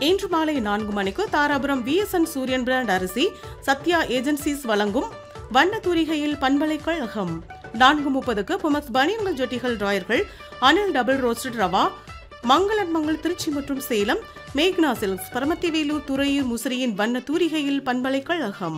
இன்று மாலை நான்கு மணிக்கு தாராபுரம் விஎஸ்என் சூரியன் பிராண்ட் அரிசி சத்யா ஏஜென்சிஸ் வழங்கும் வண்ண தூரிகையில் பண்பலை கழகம் நான்கு முப்பதுக்கு புமக்ஸ் பனியன்கள் ஜொட்டிகள் ராயர்கள் அனில் டபுள் ரோஸ்டட் ரவா மங்களன் மங்கள் திருச்சி மற்றும் சேலம் மேக்னா சில்க்ஸ் பரமத்திவேலூர் துறையூர் முசிறியின் வண்ண தூரிகையில் பண்பலை கழகம்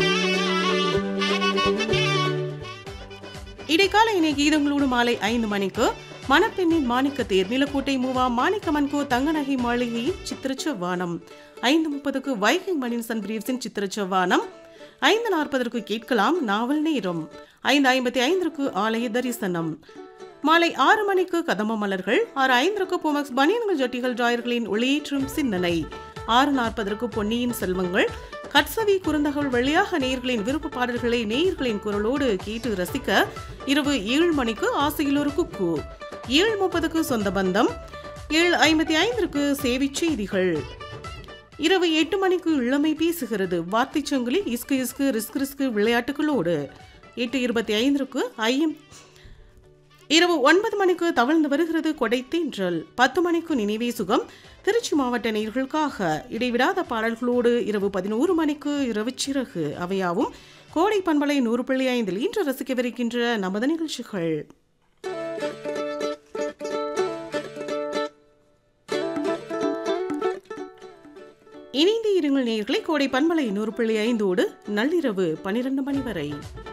இடைக்கால இணை கீதங்களோடு மாலை ஐந்து மணிக்கு மணப்பெண்ணின் மாணிக்க தேர் நிலக்கோட்டை மூவா மாணிக்க மன்கோ தங்கநகை மாளிகையின் சித்திரச்சவானம் ஐந்து முப்பதுக்கு வைகிங் மணின்சன் பிரீவ்ஸின் சித்திரச்சவானம் ஐந்து நாற்பதற்கு கேட்கலாம் நாவல் நேரம் ஐந்து ஐம்பத்தி ஐந்திற்கு ஆலய தரிசனம் மாலை ஆறு மணிக்கு கதம்ப மலர்கள் ஆறு ஐந்திற்கு போமக்ஸ் பனியன்கள் ஜட்டிகள் ஜாயர்களின் ஒளியேற்றும் சிந்தனை ஆறு நாற்பதற்கு பொன்னியின் செல்வங்கள் கட்சவி குறுந்தகவல் வழியாக நேயர்களின் விருப்ப பாடல்களை நேயர்களின் குரலோடு கேட்டு ரசிக்க இரவு ஏழு மணிக்கு ஆசையில் ஒரு குக்கு ஏழு முப்பதுக்கு சொந்த பந்தம் ஏழு ஐம்பத்தி ஐந்திற்கு சேவைச் செய்திகள் இரவு எட்டு மணிக்கு இளமை பேசுகிறது வார்த்தை சங்கிலி இஸ்கு இஸ்கு ரிஸ்க் ரிஸ்க் விளையாட்டுகளோடு எட்டு இருபத்தி ஐந்திற்கு ஐயம் இரவு ஒன்பது மணிக்கு தவழ்ந்து வருகிறது கொடைத்தேன்றல் பத்து மணிக்கு நினைவே சுகம் திருச்சி மாவட்ட நேர்களுக்காக இடைவிடாத பாடல்களோடு இரவு பதினோரு மணிக்கு இரவு சிறகு அவையாவும் கோடை பண்பலை நூறு புள்ளி ஐந்தில் இன்று ரசிக்கவிருக்கின்ற நமது நிகழ்ச்சிகள் இணைந்து இருங்கள் நேர்களை கோடை பண்பலை நூறு புள்ளி ஐந்தோடு நள்ளிரவு பனிரெண்டு மணி வரை